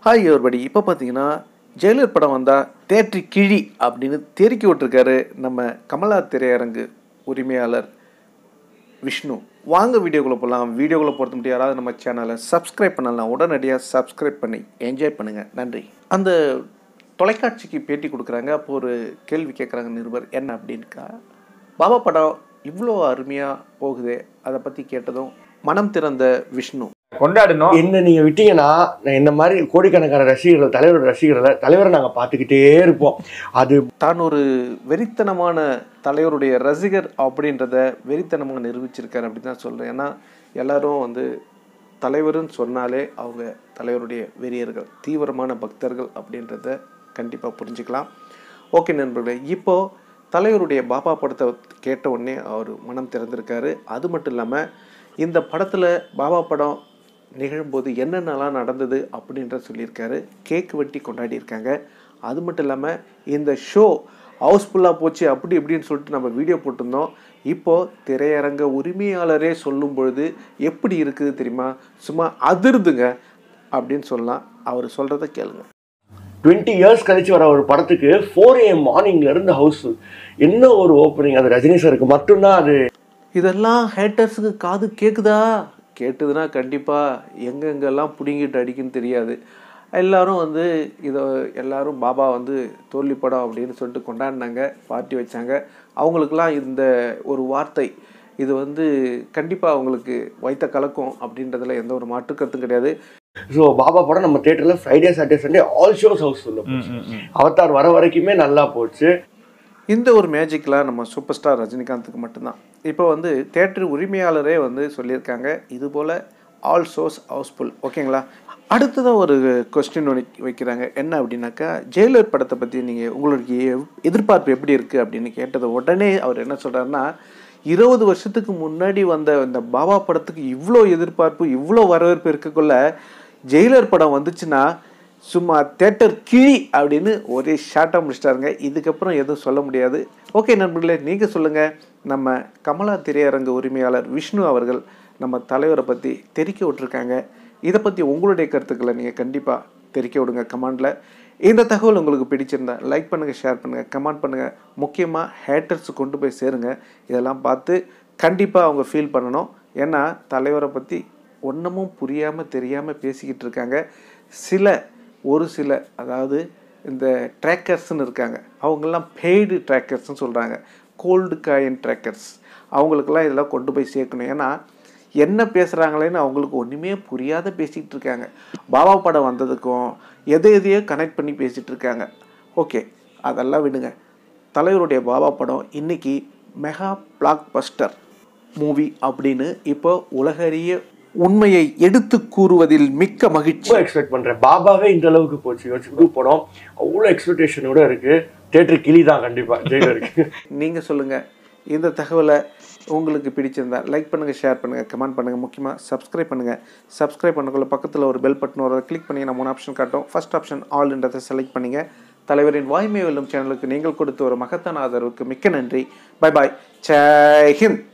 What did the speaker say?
hi ஒருபடி இப்போ பார்த்தீங்கன்னா ஜெயிலர் படம் வந்தால் தேற்றி கிழி அப்படின்னு தெருக்கி விட்டுருக்காரு நம்ம கமலா திரையரங்கு உரிமையாளர் விஷ்ணு வாங்க வீடியோக்குள்ளே போகலாம் வீடியோக்குள்ளே பொறுத்த முடியாது யாராவது நம்ம சேனலை சப்ஸ்கிரைப் பண்ணலாம் உடனடியாக சப்ஸ்கிரைப் பண்ணி என்ஜாய் பண்ணுங்கள் நன்றி அந்த தொலைக்காட்சிக்கு பேட்டி கொடுக்குறாங்க அப்போ ஒரு கேள்வி கேட்குறாங்க நிருபர் என்ன அப்படின்க்கா பாபா படம் இவ்வளோ அருமையாக போகுதே அதை பற்றி கேட்டதும் மனம் திறந்த விஷ்ணு கொண்டாடணும் என்ன நீங்க விட்டீங்கன்னா நான் இந்த மாதிரி கோடிக்கணக்கான ரசிகர்கள் தலைவரோட ரசிகர்களை தலைவரை நாங்க பார்த்துக்கிட்டே இருப்போம் அது தான் ஒரு வெறித்தனமான தலைவருடைய ரசிகர் அப்படின்றத வெறித்தனமாக நிரூபிச்சிருக்காரு அப்படின்னு தான் சொல்கிறேன் ஏன்னா எல்லாரும் வந்து தலைவர்னு சொன்னாலே அவங்க தலைவருடைய வெறியர்கள் தீவிரமான பக்தர்கள் அப்படின்றத கண்டிப்பாக புரிஞ்சுக்கலாம் ஓகே நண்பர்களே இப்போது தலைவருடைய பாபா படத்தை கேட்ட உடனே அவர் மனம் திறந்திருக்காரு அது மட்டும் இல்லாமல் இந்த படத்தில் பாபா படம் நிகழும்போது என்னென்னலாம் நடந்தது அப்படின்ற சொல்லியிருக்காரு கேக் வெட்டி கொண்டாடி இருக்காங்க அது மட்டும் இல்லாமல் இந்த ஷோ ஹவுஸ்ஃபுல்லாக போச்சு அப்படி இப்படின்னு சொல்லிட்டு நம்ம வீடியோ போட்டிருந்தோம் இப்போது திரையரங்க உரிமையாளரே சொல்லும் பொழுது எப்படி இருக்குது தெரியுமா சும்மா அதிருதுங்க அப்படின்னு சொல்லலாம் அவர் சொல்கிறத கேளுங்க டுவெண்ட்டி இயர்ஸ் கழிச்சு வர ஒரு படத்துக்கு ஃபோர் ஏஎம் மார்னிங்ல இருந்து ஹவுஸ்ஃபுல் என்ன ஒரு ஓப்பனிங் அது ரஜினி சாருக்கு மட்டும்தான் அது இதெல்லாம் ஹேட்டர்ஸுக்கு காது கேட்குதா கேட்டுதுன்னா கண்டிப்பாக எங்கெங்கெல்லாம் பிடுங்கிட்டு அடிக்குன்னு தெரியாது எல்லாரும் வந்து இதை எல்லாரும் பாபா வந்து தோல்வி படம் அப்படின்னு சொல்லிட்டு கொண்டாடினாங்க பார்ட்டி வச்சாங்க அவங்களுக்கெல்லாம் இந்த ஒரு வார்த்தை இது வந்து கண்டிப்பாக அவங்களுக்கு வைத்த கலக்கும் அப்படின்றதுல எந்த ஒரு மாற்று கருத்தும் கிடையாது ஸோ பாபா படம் நம்ம தேட்டரில் Friday Saturday Sunday all shows housefull Avatar வர வரைக்குமே நல்லா போச்சு இந்த ஒரு மேஜிக்லாம் நம்ம சூப்பர் ஸ்டார் ரஜினிகாந்துக்கு மட்டும்தான் இப்போ வந்து தேட்டர் உரிமையாளரே வந்து சொல்லியிருக்காங்க இது போல் ஆல் ஷோஸ் ஹவுஸ்ஃபுல் ஓகேங்களா அடுத்ததாக ஒரு கொஸ்டின் வைக்கிறாங்க என்ன அப்படின்னாக்கா ஜெயிலர் படத்தை பற்றி நீங்கள் உங்களுடைய எதிர்பார்ப்பு எப்படி இருக்குது அப்படின்னு கேட்டது உடனே அவர் என்ன சொல்கிறாருன்னா இருபது வருஷத்துக்கு முன்னாடி வந்த இந்த பாபா படத்துக்கு இவ்வளோ எதிர்பார்ப்பு இவ்வளோ வரவேற்பு இருக்கக்குள்ள ஜெயிலர் படம் வந்துச்சுன்னா சும்மா தேட்டர் கிழி அப்படின்னு ஒரே ஷார்ட்டாக முடிச்சிட்டாருங்க இதுக்கப்புறம் எதுவும் சொல்ல முடியாது ஓகே நண்பர்களே நீங்கள் சொல்லுங்கள் நம்ம கமலா திரையரங்கு உரிமையாளர் விஷ்ணு அவர்கள் நம்ம தலைவரை பற்றி தெரிக்க விட்டுருக்காங்க இதை பற்றி உங்களுடைய கருத்துக்களை நீங்கள் கண்டிப்பாக தெரிக்க விடுங்க கமெண்டில் இந்த தகவல் உங்களுக்கு பிடிச்சிருந்தா லைக் பண்ணுங்கள் ஷேர் பண்ணுங்கள் கமெண்ட் பண்ணுங்கள் முக்கியமாக ஹேட்டர்ஸ் கொண்டு போய் சேருங்க இதெல்லாம் பார்த்து கண்டிப்பாக அவங்க ஃபீல் பண்ணணும் ஏன்னா தலைவரை பற்றி ஒன்றுமும் புரியாமல் தெரியாமல் பேசிக்கிட்டு இருக்காங்க சில ஒரு சில அதாவது இந்த ட்ராக்கர்ஸ்னு இருக்காங்க அவங்கெல்லாம் பெய்டு ட்ராக்கர்ஸ்னு சொல்கிறாங்க கோல்டு காயின் ட்ராக்கர்ஸ் அவங்களுக்கெல்லாம் இதெல்லாம் கொண்டு போய் சேர்க்கணும் ஏன்னா என்ன பேசுகிறாங்களேன்னு அவங்களுக்கு ஒன்றுமே புரியாத பேசிக்கிட்டு இருக்காங்க பாபா படம் வந்ததுக்கும் எதை எதையோ கனெக்ட் பண்ணி பேசிகிட்டு இருக்காங்க ஓகே அதெல்லாம் விடுங்க தலைவருடைய பாபா படம் இன்னைக்கு மெகா பிளாக் பஸ்டர் மூவி அப்படின்னு இப்போ உலகறிய உண்மையை எடுத்து கூறுவதில் மிக்க மகிழ்ச்சி ரொம்ப எக்ஸ்பெக்ட் பண்றேன் பாபாவே இந்த அளவுக்கு போச்சு யோசிச்சு புது படம் அவ்வளோ எக்ஸ்பெக்டேஷனோட இருக்கு தேட்டர் கிளி தான் கண்டிப்பா ஜெயிலருக்கு நீங்கள் சொல்லுங்கள் இந்த தகவலை உங்களுக்கு பிடிச்சிருந்தா லைக் பண்ணுங்கள் ஷேர் பண்ணுங்கள் கமெண்ட் பண்ணுங்கள் முக்கியமாக சப்ஸ்கிரைப் பண்ணுங்கள் சப்ஸ்கிரைப் பண்ணக்குள்ள பக்கத்தில் ஒரு பெல் பட்டன் வர கிளிக் பண்ணி நான் மூணு ஆப்ஷன் காட்டும் ஃபர்ஸ்ட் ஆப்ஷன் ஆல்ன்றதை செலக்ட் பண்ணுங்க தலைவரின் வாய்மை வெல்லும் சேனலுக்கு நீங்கள் கொடுத்த ஒரு மகத்தான ஆதரவுக்கு மிக்க நன்றி பை பாய் ஜெய் ஹிந்த்